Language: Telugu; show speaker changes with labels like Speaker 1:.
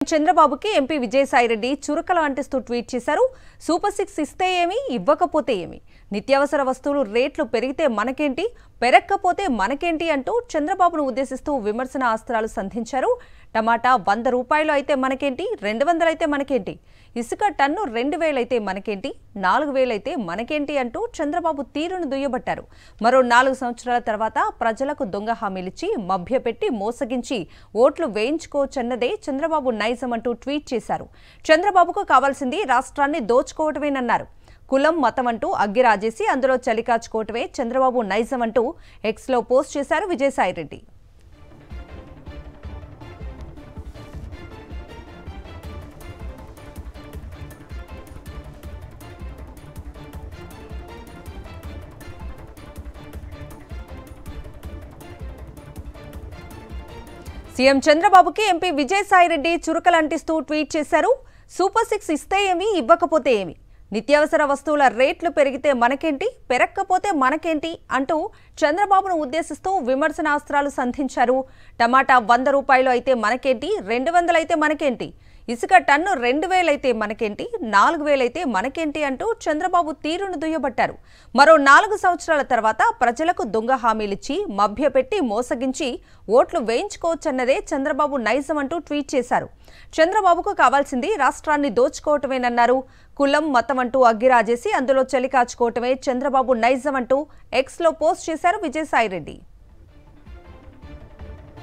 Speaker 1: చంద్రబాబుకి ఎంపీ విజయసాయిరెడ్డి చురకలు అంటిస్తూ ట్వీట్ చేశారు సూపర్ సిక్స్ ఇస్తే ఏమి ఇవ్వకపోతే ఏమి నిత్యావసర వస్తువులు రేట్లు పెరిగితే మనకేంటి పెరక్కపోతే మనకేంటి అంటూ చంద్రబాబును ఉద్దేశిస్తూ విమర్శన అస్త్రాలు సంధించారు టమాటా వంద రూపాయలు అయితే మనకేంటి రెండు వందలు అయితే మనకేంటి ఇసుక టన్ను రెండు వేలైతే మనకేంటి నాలుగు వేలైతే మనకేంటి అంటూ చంద్రబాబు తీరును దుయ్యబట్టారు మరో నాలుగు సంవత్సరాల తర్వాత ప్రజలకు దొంగ హామీలిచ్చి మభ్యపెట్టి మోసగించి ఓట్లు వేయించుకోవచ్చన్నదే చంద్రబాబు నైజం అంటూ ట్వీట్ చేశారు చంద్రబాబుకు కావాల్సింది రాష్ట్రాన్ని దోచుకోవటమేనన్నారు కులం మతం అంటూ అగ్గిరాజేసి అందులో చలికాచుకోవటమే చంద్రబాబు నైజం అంటూ ఎక్స్లో పోస్ట్ చేశారు విజయసాయిరెడ్డి సీఎం చంద్రబాబుకి ఎంపీ విజయసాయిరెడ్డి చురకలంటిస్తూ ట్వీట్ చేశారు సూపర్ సిక్స్ ఇస్తే ఏమి ఇవ్వకపోతే ఏమి నిత్యావసర వస్తువుల రేట్లు పెరిగితే మనకేంటి పెరక్కపోతే మనకేంటి అంటూ చంద్రబాబును ఉద్దేశిస్తూ విమర్శనాస్త్రాలు సంధించారు టమాటా వంద రూపాయలు అయితే మనకేంటి రెండు వందలైతే మనకేంటి ఇసుక టన్ను రెండు వేలైతే మనకేంటి నాలుగు వేలైతే మనకేంటి అంటూ చంద్రబాబు తీరును దుయ్యబట్టారు మరో నాలుగు సంవత్సరాల తర్వాత ప్రజలకు దొంగ హామీలిచ్చి మభ్యపెట్టి మోసగించి ఓట్లు వేయించుకోవచ్చన్నదే చంద్రబాబు నైజం అంటూ ట్వీట్ చేశారు చంద్రబాబుకు కావాల్సింది రాష్ట్రాన్ని దోచుకోవటమేనన్నారు కులం మతం అంటూ అగ్గిరాజేసి అందులో చలి కాచుకోవటమే చంద్రబాబు నైజం అంటూ ఎక్స్లో పోస్ట్ చేశారు విజయసాయిరెడ్డి